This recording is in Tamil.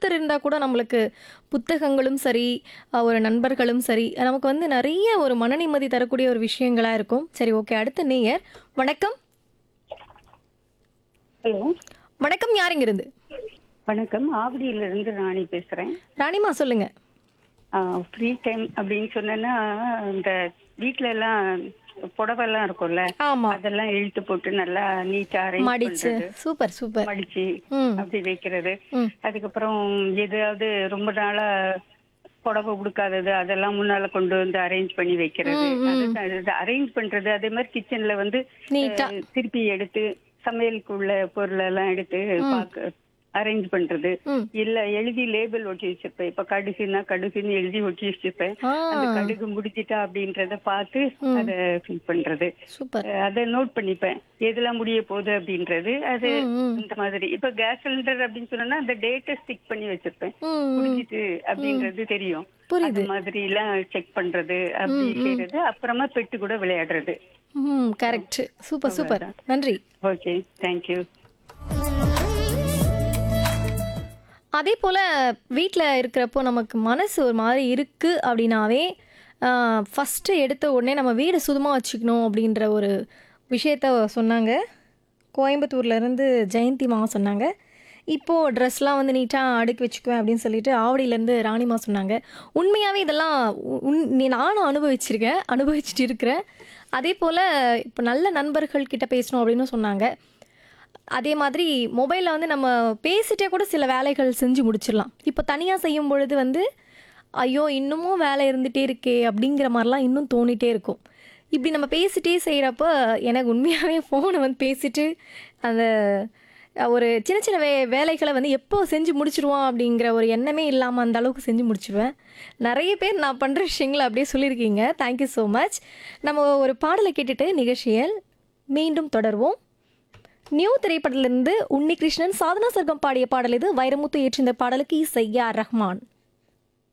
ஒருத்தர் இருந்தா கூட நம்மளுக்கு புத்தகங்களும் சரி, அ ஒரு நண்பர்களும் சரி, நமக்கு வந்து நெறைய ஒரு மன நிம்மதி தரக்கூடிய ஒரு விஷயங்களா இருக்கும். சரி ஓகே. அடுத்த நேயர். வணக்கம். ஹலோ. வணக்கம். யார் இங்கிருந்து? வணக்கம். ஆவடியிலிருந்து ராணி பேசுறேன். ராணிமா சொல்லுங்க. ஆ ஃப்ரீ டைம் அப்படின்னு சொன்னேன்னா, இந்த வீட்ல எல்லாம் புடவைலாம் இருக்கும்ல, ஆமா. அதெல்லாம் இழுத்து போட்டு நல்லா நீட்டா அரேஞ்ச் மடிச்சு. பண்றது. Super, super. மடிச்சு ம். அப்படி வைக்கிறது. ம். அதுக்கப்புறம் எதாவது ரொம்ப நாளா புடவை உடுக்காதது அதெல்லாம் முன்னால கொண்டு வந்து அரேஞ்ச் பண்ணி வைக்கிறது. ம், ம். அது அரேஞ்ச் பண்றது அதே மாதிரி கிச்சன்ல வந்து நீட்டா. அஹ், திருப்பி எடுத்து சமையலுக்குள்ள பொருள் எல்லாம் எடுத்து பாக்க அரேஞ்ச் பண்றது ம். இல்ல எழுதி லேபிள் ஒட்டி வச்சிருப்பேன் இப்ப கடுகுன்னா கடுகுன்னு எழுதி ஒட்டி வச்சிருப்பேன் ஆ. அந்த கடுகு முடிச்சிட்டா அப்படின்றத பார்த்து அத ஃபில் பண்றது சூப்பர். அஹ் அதை நோட் பண்ணிப்பேன் எதெல்லாம் முடிய போகுது அப்படின்றது அது ம், ம். இந்த மாதிரி இப்ப கேஸ் சிலிண்டர் அப்படின்னு சொன்னா அந்த டேட்டை ஸ்டிக் பண்ணி வச்சிருப்பேன் ம், ம். முடிஞ்சிட்டு அப்படின்றது தெரியும் புரியுது. அது மாதிரி எல்லாம் செக் பண்றது அப்படி செய்யறது அப்புறமா பெட்டு கூட விளையாடுறது ம். கரெக்ட். Super, super. நன்றி. ஓகே தேங்க்யூ அதே போல வீட்ல இருக்கிறப்போ நமக்கு மனசு ஒரு மாதிரி இருக்கு அப்படின்னாவே ஃபஸ்ட்டு எடுத்த உடனே நம்ம வீடு சுத்தமாக வச்சுக்கணும் அப்படின்ற ஒரு விஷயத்த சொன்னாங்க கோயம்புத்தூர்ல இருந்து ஜெயந்திமா சொன்னாங்க இப்போது ட்ரெஸ்லாம் வந்து நீட்டாக அடுக்கி வச்சுக்குவேன் அப்படின்னு சொல்லிட்டு ஆவடியிலேருந்து ராணிமா சொன்னாங்க உண்மையாகவே இதெல்லாம் உ- உன் நீ நானும் அனுபவிச்சிருக்கேன் அனுபவிச்சுட்டு இருக்கிறேன் அதே போல் இப்போ நல்ல நண்பர்கள் கிட்ட பேசணும் அப்படின்னு சொன்னாங்க அதே மாதிரி மொபைலில் வந்து நம்ம பேசிட்டே கூட சில வேலைகள் செஞ்சு முடிச்சிடலாம் இப்போ தனியாக செய்யும் பொழுது வந்து ஐயோ இன்னமும் வேலை இருந்துகிட்டே இருக்கே அப்படிங்கிற மாதிரிலாம் இன்னும் தோணிட்டே இருக்கும் இப்படி நம்ம பேசிட்டே செய்கிறப்ப எனக்கு உண்மையாகவே ஃபோனை வந்து பேசிட்டு அந்த அஹ், ஒரு சின்ன சின்ன வே வேலைகளை வந்து எப்போ செஞ்சு முடிச்சிருவோம் அப்படிங்கிற ஒரு எண்ணமே இல்லாமல் அந்த அளவுக்கு செஞ்சு முடிச்சிடுவேன் நிறைய பேர் நான் பண்ணுற விஷயங்களை அப்படியே சொல்லியிருக்கீங்க தேங்க்யூ ஸோ மச் நம்ம ஒரு பாடலை கேட்டுட்டு நிகழ்ச்சியில் மீண்டும் தொடர்வோம் நியூ திரைப்படத்திலிருந்து உன்னி கிருஷ்ணன் சாதனா சர்க்கம் பாடிய பாடல் இது வைரமுத்து ஏற்றிருந்த பாடலுக்கு இசை ஆர் ரஹ்மான்